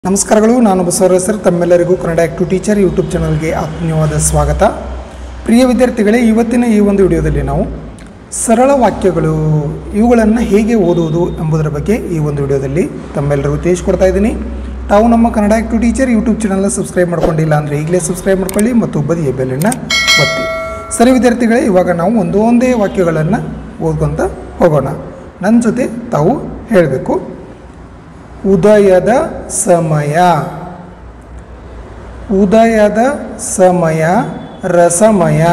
ನಮಸ್ಕಾರಗಳು ನಾನು ಬಸವರಾಜ್ ತಮ್ಮೆಲ್ಲರಿಗೂ ಕನ್ನಡ ಆ್ಯಕ್ಟಿವ್ ಟೀಚರ್ ಯೂಟ್ಯೂಬ್ ಚಾನಲ್ಗೆ ಆತ್ಮೀಯವಾದ ಸ್ವಾಗತ ಪ್ರಿಯ ವಿದ್ಯಾರ್ಥಿಗಳೇ ಇವತ್ತಿನ ಈ ಒಂದು ವಿಡಿಯೋದಲ್ಲಿ ನಾವು ಸರಳ ವಾಕ್ಯಗಳು ಇವುಗಳನ್ನು ಹೇಗೆ ಓದುವುದು ಎಂಬುದರ ಬಗ್ಗೆ ಈ ಒಂದು ವಿಡಿಯೋದಲ್ಲಿ ತಮ್ಮೆಲ್ಲರಿಗೂ ತಿಳಿಸ್ಕೊಡ್ತಾ ಇದ್ದೀನಿ ತಾವು ನಮ್ಮ ಕನ್ನಡ ಆ್ಯಕ್ಟಿವ್ ಟೀಚರ್ ಯೂಟ್ಯೂಬ್ ಚಾನಲ್ನ ಸಬ್ಸ್ಕ್ರೈಬ್ ಮಾಡ್ಕೊಂಡಿಲ್ಲ ಅಂದರೆ ಈಗಲೇ ಸಬ್ಸ್ಕ್ರೈಬ್ ಮಾಡ್ಕೊಳ್ಳಿ ಮತ್ತು ಬದಿಯ ಬೆಲ್ಲನ್ನು ಒತ್ತಿ ಸರಿ ವಿದ್ಯಾರ್ಥಿಗಳೇ ಇವಾಗ ನಾವು ಒಂದೊಂದೇ ವಾಕ್ಯಗಳನ್ನು ಓದ್ಕೊತ ಹೋಗೋಣ ನನ್ನ ಜೊತೆ ತಾವು ಹೇಳಬೇಕು ಉದಯದ ಸಮಯ ಉದಯದ ಸಮಯ ರಸಮಯ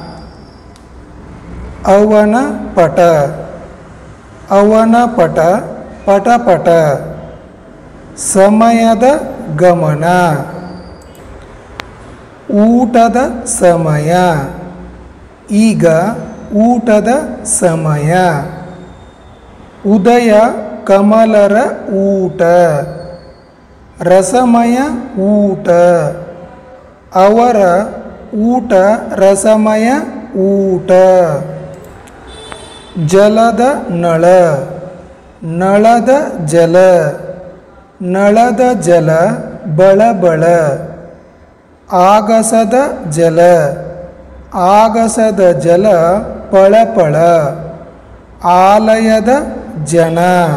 ಅವನ ಪಟ ಅವನ ಪಟ ಪಟ ಪಟ ಸಮಯದ ಗಮನ ಊಟದ ಸಮಯ ಈಗ ಊಟದ ಸಮಯ ಉದಯ ಕಮಲರ ಊಟ ರಸಮಯ ಊಟ ಅವರ ಊಟ ರಸಮಯ ಊಟ ಜಲದ ನಳ ನಳದ ಜಲ ನಳದ ಜಲ ಬಳಬಳ ಆಗಸದ ಜಲ ಆಗಸದ ಜಲ ಪಳಪಳ ಆಲಯದ ಜನ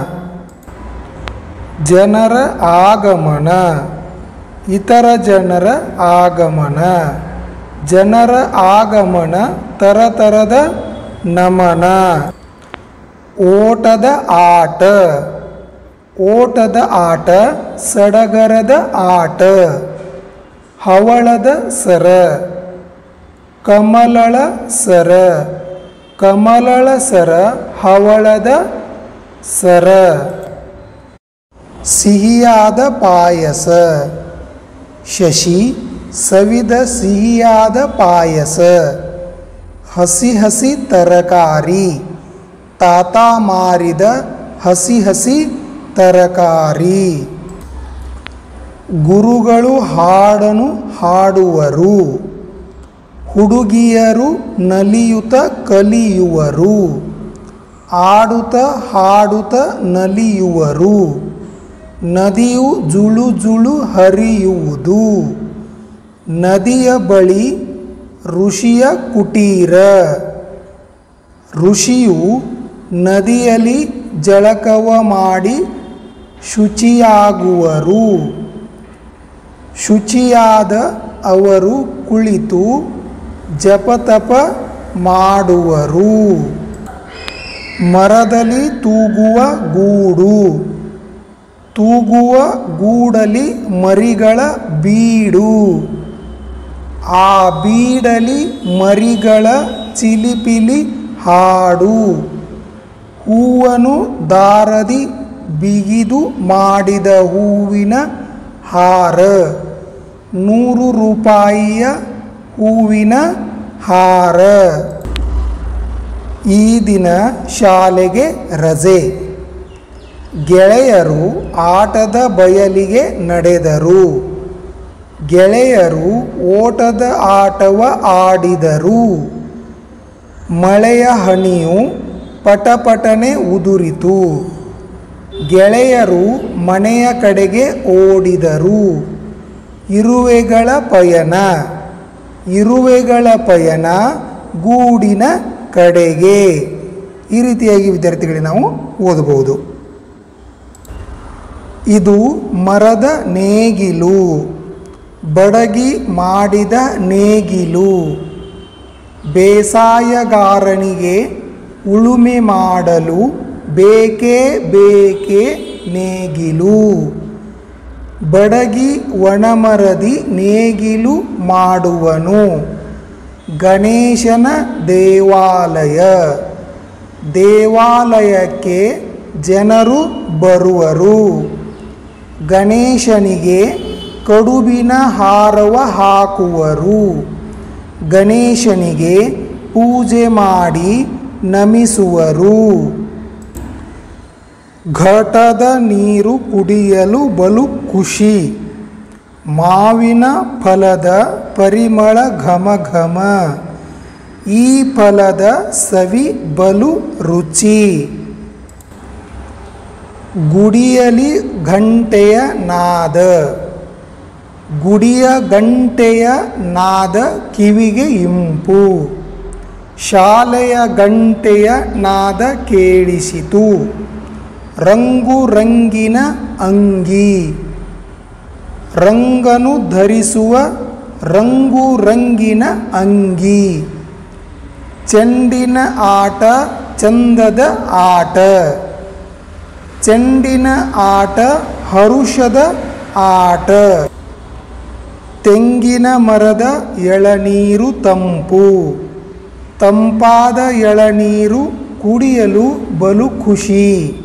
ಜನರ ಆಗಮನ ಇತರ ಜನರ ಆಗಮನ ಜನರ ಆಗಮನ ತರತರದ ನಮನ ಓಟದ ಆಟ ಓಟದ ಆಟ ಸಡಗರದ ಆಟ ಹವಳದ ಸರ ಕಮಲಳ ಸರ ಕಮಲಳ ಸರ ಹವಳದ ಸರ ಸಿಹಿಯಾದ ಪಾಯಸ ಶಶಿ ಸವಿದ ಸಿಹಿಯಾದ ಪಾಯಸ ಹಸಿ ಹಸಿ ತರಕಾರಿ ತಾತ ಮಾರಿದ ಹಸಿ ಹಸಿ ತರಕಾರಿ ಗುರುಗಳು ಹಾಡನು ಹಾಡುವರು ಹುಡುಗಿಯರು ನಲಿಯುತ ಕಲಿಯುವರು ಆಡುತ್ತ ಹಾಡುತ್ತ ನಲಿಯುವರು ನದಿಯು ಜುಳು ಜುಳು ಹರಿಯುವುದು ನದಿಯ ಬಳಿ ಋಷಿಯ ಕುಟೀರ ಋಷಿಯು ನದಿಯಲ್ಲಿ ಜಳಕವ ಮಾಡಿ ಶುಚಿಯಾಗುವರು ಶುಚಿಯಾದ ಅವರು ಕುಳಿತು ಜಪತಪ ಮಾಡುವರು ಮರದಲ್ಲಿ ತೂಗುವ ಗೂಡು ತೂಗುವ ಗೂಡಲಿ ಮರಿಗಳ ಬೀಡು ಆ ಬೀಡಲಿ ಮರಿಗಳ ಚಿಲಿಪಿಲಿ ಹಾಡು ಹೂವನು ದಾರದಿ ಬಿಗಿದು ಮಾಡಿದ ಹೂವಿನ ಹಾರ ನೂರು ರೂಪಾಯಿಯ ಹೂವಿನ ಹಾರ ಈ ದಿನ ಶಾಲೆಗೆ ರಜೆ ಗೆಳೆಯರು ಆಟದ ಬಯಲಿಗೆ ನಡೆದರು ಗೆಳೆಯರು ಓಟದ ಆಟವ ಆಡಿದರು ಮಳೆಯ ಹನಿಯು ಪಟಪಟನೆ ಉದುರಿತು ಗೆಳೆಯರು ಮನೆಯ ಕಡೆಗೆ ಓಡಿದರು ಇರುವೆಗಳ ಪಯಣ ಇರುವೆಗಳ ಪಯಣ ಗೂಡಿನ ಕಡೆಗೆ ಈ ರೀತಿಯಾಗಿ ವಿದ್ಯಾರ್ಥಿಗಳಿಗೆ ನಾವು ಓದಬಹುದು ಇದು ಮರದ ನೇಗಿಲು ಬಡಗಿ ಮಾಡಿದ ನೇಗಿಲು ಬೇಸಾಯಗಾರನಿಗೆ ಉಳುಮೆ ಮಾಡಲು ಬೇಕೇ ಬೇಕೇ ನೇಗಿಲು ಬಡಗಿ ಒಣಮರದಿ ನೇಗಿಲು ಮಾಡುವನು ಗಣೇಶನ ದೇವಾಲಯ ದೇವಾಲಯಕ್ಕೆ ಜನರು ಬರುವರು ಗಣೇಶನಿಗೆ ಕಡುಬಿನ ಹಾರವ ಹಾಕುವರು ಗಣೇಶನಿಗೆ ಪೂಜೆ ಮಾಡಿ ನಮಿಸುವರು ಘಟದ ನೀರು ಕುಡಿಯಲು ಬಲು ಖುಷಿ ಮಾವಿನ ಫಲದ ಪರಿಮಳ ಘಮ ಘಮ ಈ ಫಲದ ಸವಿ ಬಲು ರುಚಿ ಗುಡಿಯಲಿ ಘಂಟೆಯ ನಾದ ಗುಡಿಯ ಗಂಟೆಯ ನಾದ ಕಿವಿಗೆ ಇಂಪು ಶಾಲೆಯ ಗಂಟೆಯ ನಾದ ಕೇಳಿಸಿತು ರಂಗು ರಂಗಿನ ಅಂಗಿ ರಂಗನು ಧರಿಸುವ ರಂಗು ರಂಗಿನ ಅಂಗಿ ಚೆಂಡಿನ ಆಟ ಚಂದದ ಆಟ ಚೆಂಡಿನ ಆಟ ಹರುಷದ ಆಟ ತೆಂಗಿನ ಮರದ ಎಳನೀರು ತಂಪು ತಂಪಾದ ಎಳನೀರು ಕುಡಿಯಲು ಬಲು ಖುಷಿ